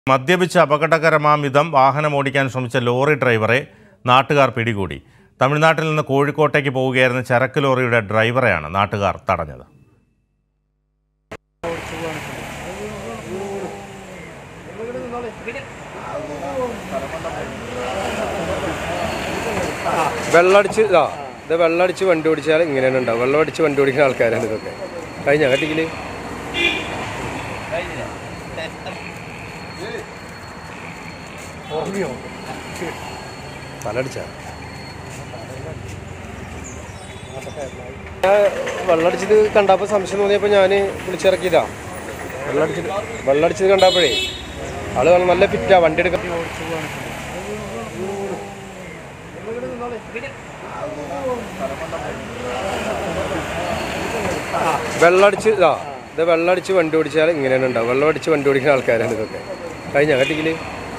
മദ്യപിച്ച് അപകടകരമാം വിധം വാഹനമോടിക്കാൻ ശ്രമിച്ച ലോറി ഡ്രൈവറെ നാട്ടുകാർ പിടികൂടി തമിഴ്നാട്ടിൽ നിന്ന് കോഴിക്കോട്ടേക്ക് പോവുകയായിരുന്ന ചരക്ക് ലോറിയുടെ ഡ്രൈവറെയാണ് നാട്ടുകാർ തടഞ്ഞത് വെള്ളടിച്ച് ഇതാ ഇത് വെള്ളടിച്ച് വണ്ടി ഓടിച്ചാൽ ഇങ്ങനെയാണ് ഉണ്ടാവും വെള്ളമടിച്ച് വണ്ടി ഓടിക്കുന്ന ആൾക്കാരാണ് ഇതൊക്കെ കഴിഞ്ഞ കട്ടിക്കില് തലടിച്ചാ ഞാൻ വെള്ളടിച്ചത് കണ്ടപ്പോൾ സംശയം തോന്നിയപ്പോൾ ഞാൻ വിളിച്ചിറക്കിയതാ വെള്ളടിച്ചത് വെള്ളടിച്ചത് കണ്ടപ്പോഴേ ആള് നല്ല ഫിറ്റാ വണ്ടി എടുക്കാൻ വെള്ളടിച്ച് ഇതാ ഇത് വെള്ളടിച്ച് വണ്ടി ഓടിച്ചാൽ ഇങ്ങനെയാണ് ഉണ്ടാവും വെള്ളമടിച്ച് വണ്ടി ഓടിക്കുന്ന ആൾക്കാരാണ് ഇതൊക്കെ കഴിഞ്ഞ കട്ടിക്കില്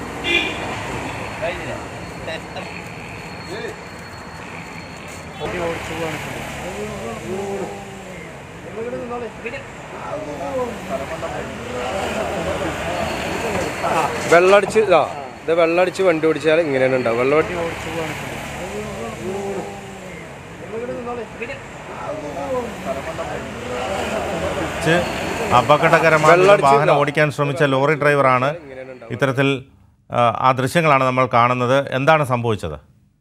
വെള്ളടിച്ച് ഇതാ ഇത് വെള്ളടിച്ച് വണ്ടി ഓടിച്ചാൽ ഇങ്ങനെയാണ് ഉണ്ടാവും വെള്ളമടി ച്ച് അപകടകരമായ വിധം വെള്ളടിച്ച് വാഹനം ഓടിക്കാൻ ശ്രമിച്ച ലോറി ഡ്രൈവറാണ് ഇത്തരത്തിൽ ആ, ആ ദൃശ്യങ്ങളാണ് നമ്മൾ കാണുന്നത് എന്താണ് സംഭവിച്ചത്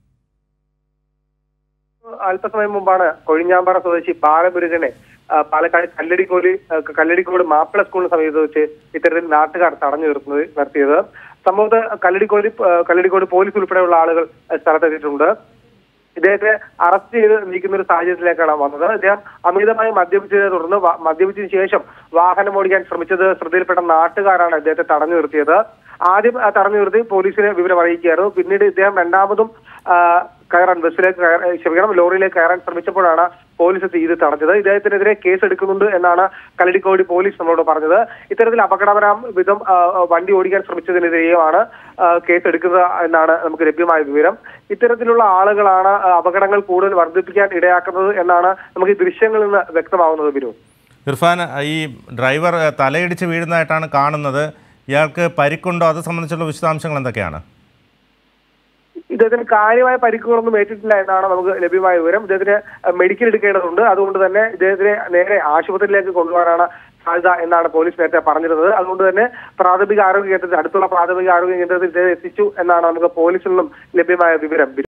അല്പസമയം മുമ്പാണ് കൊഴിഞ്ഞാമ്പാറ സ്വദേശി ബാലമുരുകനെ ആ, പാലക്കാട് കല്ലടിക്കോട് ആ, കല്ലടിക്കോട് മാപ്പിള സ്കൂളിന് സമീപത്ത് വെച്ച് ഇത്തരത്തിൽ നാട്ടുകാർ തടഞ്ഞു നിർത്തുന്നത് നടത്തിയത് സംഭവത്ത് കല്ലടിക്കോട് ആ, കല്ലടിക്കോട് പോലീസ് ഉൾപ്പെടെയുള്ള ആളുകൾ ആ, സ്ഥലത്തെത്തിയിട്ടുണ്ട് ഇദ്ദേഹത്തെ അറസ്റ്റ് ചെയ്ത് നീക്കുന്ന ഒരു സാഹചര്യത്തിലേക്കാണ് വന്നത് ഇദ്ദേഹം അമിതമായി മദ്യപിച്ചതിനെ തുടർന്ന് വ- മദ്യപിച്ചതിന് ശേഷം വാഹനം ഓടിക്കാൻ ശ്രമിച്ചത് ശ്രദ്ധയിൽപ്പെട്ട നാട്ടുകാരാണ് ഇദ്ദേഹത്തെ തടഞ്ഞു നിർത്തിയത് ആദ്യം ആ, തടഞ്ഞു നിർത്തി പോലീസിനെ വിവരം അറിയിക്കുകയായിരുന്നു പിന്നീട് ഇദ്ദേഹം രണ്ടാമതും ആ, കയറാൻ ബസ്സിലേക്ക് കയറാൻ ക്ഷമിക്കണം ലോറിയിലേക്ക് കയറാൻ ശ്രമിച്ചപ്പോഴാണ് പോലീസ് എത്തി ഇത് തടഞ്ഞത് ഇദ്ദേഹത്തിനെതിരെ കേസ് എടുക്കുന്നുണ്ട് എന്നാണ് കല്ലടിക്കോടി പോലീസ് നമ്മളോട് പറഞ്ഞത് ഇത്തരത്തിൽ അപകടകരം വിധം ആ, വണ്ടി ഓടിക്കാൻ ശ്രമിച്ചതിനെതിരെയുമാണ് ആ, കേസ് എടുക്കുക എന്നാണ് നമുക്ക് ലഭ്യമായ വിവരം ഇത്തരത്തിലുള്ള ആളുകളാണ് ആ, അപകടങ്ങൾ കൂടുതൽ വർദ്ധിപ്പിക്കാൻ ഇടയാക്കുന്നത് എന്നാണ് നമുക്ക് ഈ ദൃശ്യങ്ങളിൽ നിന്ന് വ്യക്തമാവുന്നത് ബിനു ഇർഫാൻ ഈ ഡ്രൈവർ ആ, തലയിടിച്ച് വീഴുന്നതായിട്ടാണ് കാണുന്നത് ഇയാൾക്ക് പരിക്കുണ്ടോ അത് സംബന്ധിച്ചുള്ള വിശദാംശങ്ങൾ എന്തൊക്കെയാണ് ഇദ്ദേഹത്തിന് കാര്യമായ പരിക്കുകളൊന്നും ഏറ്റിട്ടില്ല എന്നാണ് നമുക്ക് ലഭ്യമായ വിവരം ഇദ്ദേഹത്തിന് മെഡിക്കൽ എടുക്കേണ്ടതുണ്ട് അതുകൊണ്ട് തന്നെ ഇദ്ദേഹത്തിനെ നേരെ ആശുപത്രിയിലേക്ക് കൊണ്ടുപോകാനാണ് സാധ്യത എന്നാണ് പോലീസ് നേരത്തെ പറഞ്ഞിരുന്നത് അതുകൊണ്ട് തന്നെ പ്രാഥമിക ആരോഗ്യ കേന്ദ്രത്തിൽ അടുത്തുള്ള പ്രാഥമിക ആരോഗ്യ കേന്ദ്രത്തിൽ ഇദ്ദേഹം എത്തിച്ചു എന്നാണ് നമുക്ക് പോലീസിൽ നിന്നും ലഭ്യമായ വിവരം